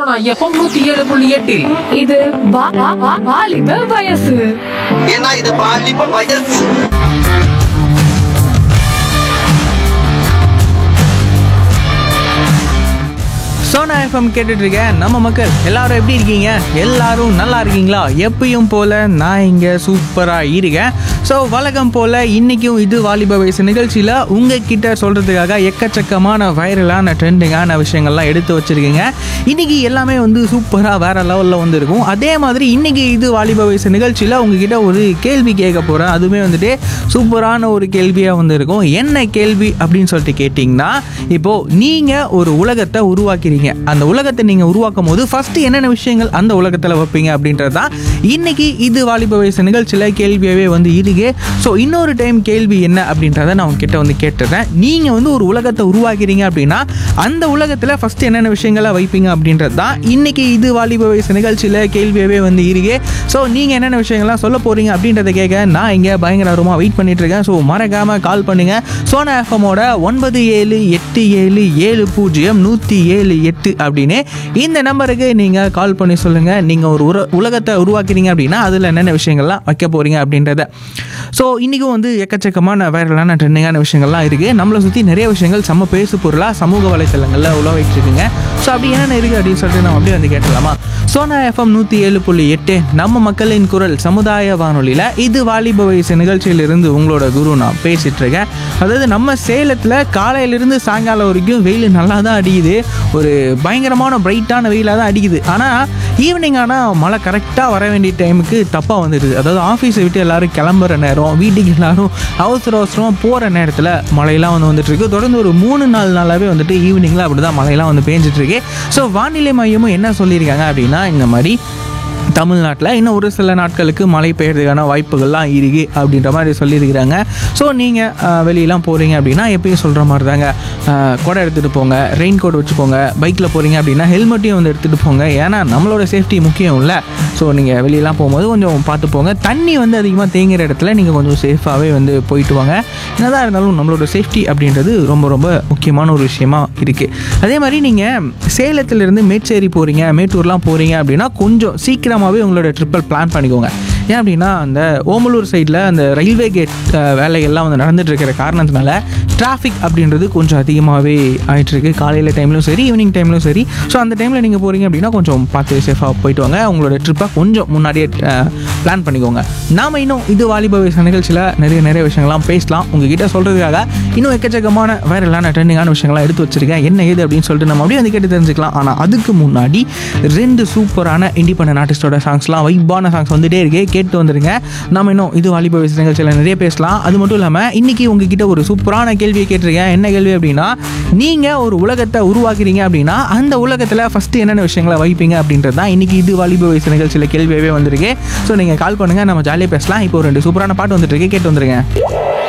Sona FM நூத்தி ஏழு புள்ளி எட்டில் இது வா- வா- வா- வாலிப வயசு ஏன்னா இது பாலிப்ப வயசு சோனா எஃப்எம் கேட்டுட்டு இருக்கேன் நம்ம மக்கள் எல்லாரும் எப்படி இருக்கீங்க எல்லாரும் நல்லா இருக்கீங்களா எப்பயும் போல நான் இங்க சூப்பரா இருக்கேன் ஸோ வழக்கம் போல இன்னைக்கும் இது வாலிப வயசு நிகழ்ச்சியில உங்ககிட்ட சொல்றதுக்காக எக்கச்சக்கமான வைரலான ட்ரெண்டிங்கான விஷயங்கள்லாம் எடுத்து வச்சிருக்கீங்க இன்னைக்கு எல்லாமே வந்து சூப்பரா வேற லெவல்ல வந்து இருக்கும் அதே மாதிரி இன்னைக்கு இது வாலிப வயசு நிகழ்ச்சியில உங்ககிட்ட ஒரு கேள்வி கேட்க போறேன் அதுவுமே வந்துட்டு சூப்பரான ஒரு கேள்வியா வந்து இருக்கும் என்ன கேள்வி அப்படின்னு சொல்லிட்டு கேட்டிங்கன்னா இப்போ நீங்க ஒரு உலகத்தை உருவாக்கிறீங்க அந்த உலகத்தை நீங்க உருவாக்கும் போது ஃபர்ஸ்ட் என்னென்ன விஷயங்கள் அந்த உலகத்துல வைப்பீங்க அப்படின்றது தான் இன்னைக்கு இது வாலிப வயசு நிகழ்ச்சியில கேள்வியாவே வந்து இருக்கு ஸோ இன்னொரு டைம் கேள்வி என்ன அப்படின்றத நான் உங்ககிட்ட வந்து கேட்டுறேன் நீங்க வந்து ஒரு உலகத்தை உருவாக்கிறீங்க அப்படின்னா அந்த உலகத்துல ஃபர்ஸ்ட் என்னென்ன விஷயங்களை வைப்பீங்க அப்படின்றது தான் இன்னைக்கு இது வாலிப வயசு நிகழ்ச்சியில கேள்வியாவே வந்து இருக்கு ஸோ நீங்க என்னென்ன விஷயங்கள்லாம் சொல்ல போறீங்க அப்படின்றத கேட்க நான் இங்க பயங்கரமா வெயிட் பண்ணிட்டு இருக்கேன் ஸோ மறக்காம கால் பண்ணுங்க சோனா எஃப்எம்மோட ஒன்பது ஏழு எட்டு ஏழு ஏழு பூஜ்ஜியம் நூற்றி ஏழு எட்டு அப்படின்னு இந்த நம்பருக்கு நீங்கள் கால் பண்ணி சொல்லுங்கள் நீங்கள் ஒரு உர உலகத்தை உருவாக்குறீங்க அப்படின்னா அதில் என்னென்ன விஷயங்கள்லாம் வைக்க போகிறீங்க அப்படின்றத ஸோ இன்றைக்கும் வந்து எக்கச்சக்கமான வைரலான ட்ரெண்டிங்கான விஷயங்கள்லாம் இருக்குது நம்மளை சுற்றி நிறைய விஷயங்கள் செம்ம பேசு பொருளாக சமூக வலைத்தளங்களில் உழவிட்டு இருக்குங்க ஸோ அப்படி என்னென்ன இருக்குது அப்படின்னு சொல்லிட்டு நம்ம அப்படியே வந்து கேட்டலாமா சோனா எஃப்எம் நூற்றி ஏழு புள்ளி எட்டு நம்ம மக்களின் குரல் சமுதாய வானொலியில் இது வாலிப வயசு நிகழ்ச்சியிலிருந்து உங்களோட குரு நான் பேசிட்டு இருக்கேன் அதாவது நம்ம சேலத்தில் காலையிலிருந்து சாயங்காலம் வரைக்கும் வெயில் நல்லா தான் அடிக்குது ஒரு பயங்கரமான பிரைட்டான வெயிலாக தான் அடிக்குது ஆனால் ஈவினிங் ஆனால் மழை கரெக்டாக வர வேண்டிய டைமுக்கு தப்பாக வந்துடுது அதாவது ஆஃபீஸை விட்டு எல்லாரும் கிளம்புற நேரம் வீட்டுக்கு எல்லாரும் அவசர அவசரமாக போகிற நேரத்தில் மழையெல்லாம் வந்து வந்துட்டு இருக்கு தொடர்ந்து ஒரு மூணு நாலு நாளாகவே வந்துட்டு ஈவினிங்கில் அப்படி தான் மழையெல்லாம் வந்து பேஞ்சிட்டு இருக்கு ஸோ வானிலை மையமும் என்ன சொல்லியிருக்காங்க அப்படின்னா இந்த மாதிரி தமிழ்நாட்டில் இன்னும் ஒரு சில நாட்களுக்கு மழை பெய்யறதுக்கான வாய்ப்புகள்லாம் இருக்கு அப்படின்ற மாதிரி சொல்லியிருக்கிறாங்க ஸோ நீங்கள் வெளியெல்லாம் போகிறீங்க அப்படின்னா எப்பயும் சொல்கிற மாதிரி தாங்க அஹ், குடை எடுத்துகிட்டு போங்க ரெயின் கோட் வச்சுக்கோங்க பைக்கில் போகிறீங்க அப்படின்னா ஹெல்மெட்டையும் வந்து எடுத்துகிட்டு போங்க ஏன்னா நம்மளோட சேஃப்டி முக்கியம் இல்லை ஸோ நீங்கள் வெளியெல்லாம் போகும்போது கொஞ்சம் பார்த்து போங்க தண்ணி வந்து அதிகமாக தேங்குற இடத்துல நீங்கள் கொஞ்சம் சேஃபாகவே வந்து போயிட்டு வாங்க என்னதான் இருந்தாலும் நம்மளோட சேஃப்டி அப்படின்றது ரொம்ப ரொம்ப முக்கியமான ஒரு விஷயமா இருக்குது அதே மாதிரி நீங்கள் சேலத்திலிருந்து மேச்சேரி போகிறீங்க மேட்டூர்லாம் போகிறீங்க அப்படின்னா கொஞ்சம் சீக்கிரமாகவே உங்களோட ட்ரிப்பை பிளான் பண்ணிக்கோங்க ஏன் அப்படின்னா அந்த ஓமலூர் சைடில் அந்த ரயில்வே கேட் அஹ், வேலைகள்லாம் வந்து நடந்துட்டு இருக்கிற காரணத்தினால டிராஃபிக் அப்படின்றது கொஞ்சம் அதிகமாகவே ஆயிட்டுருக்கு காலையில் டைம்லையும் சரி ஈவினிங் டைம்லையும் சரி ஸோ அந்த டைமில் நீங்கள் போகிறீங்க அப்படின்னா கொஞ்சம் பார்த்து சேஃபாக போயிட்டு வாங்க உங்களோட ட்ரிப்பை கொஞ்சம் முன்னாடியே பிளான் பண்ணிக்கோங்க நாம் இன்னும் இது வாலிப வயசு நிகழ்ச்சியில் நிறைய நிறைய விஷயங்கள்லாம் பேசலாம் உங்ககிட்ட சொல்கிறதுக்காக இன்னும் எக்கச்சக்கமான வைரலான ட்ரெண்டிங்கான விஷயங்கள்லாம் எடுத்து வச்சிருக்கேன் என்ன ஏது அப்படின்னு சொல்லிட்டு நம்ம அப்படியே வந்து கேட்டு தெரிஞ்சுக்கலாம் ஆனால் அதுக்கு முன்னாடி ரெண்டு சூப்பரான இண்டிபெண்டன்ட் ஆர்டிஸ்டோட சாங்ஸ்லாம் வைப்பான சாங்ஸ் வந்துட்டே இருக்கே கேட்டு வந்துருங்க நம்ம இன்னும் இது வாலிப வயசு நிகழ்ச்சியில் நிறைய பேசலாம் அது மட்டும் இல்லாமல் இன்னைக்கு உங்ககிட்ட ஒரு சூப்பரான கேள்வியை கேட்டிருக்கேன் என்ன கேள்வி அப்படின்னா நீங்கள் ஒரு உலகத்தை உருவாக்குறீங்க அப்படின்னா அந்த உலகத்தில் ஃபஸ்ட்டு என்னென்ன விஷயங்களை வைப்பீங்க அப்படின்றது தான் இன்னைக்கு இது வாலிப வயசு நிகழ்ச்சியில் கேள்வியாகவே வந்திருக்கு ஸோ நீங்கள் கால் பண்ணுங்கள் நம்ம ஜாலியாக பேசலாம் இப்போ ஒரு ரெண்டு சூப்பரான பாட்டு வந்துட்டு இருக்கு கேட்டு வந்துருங்க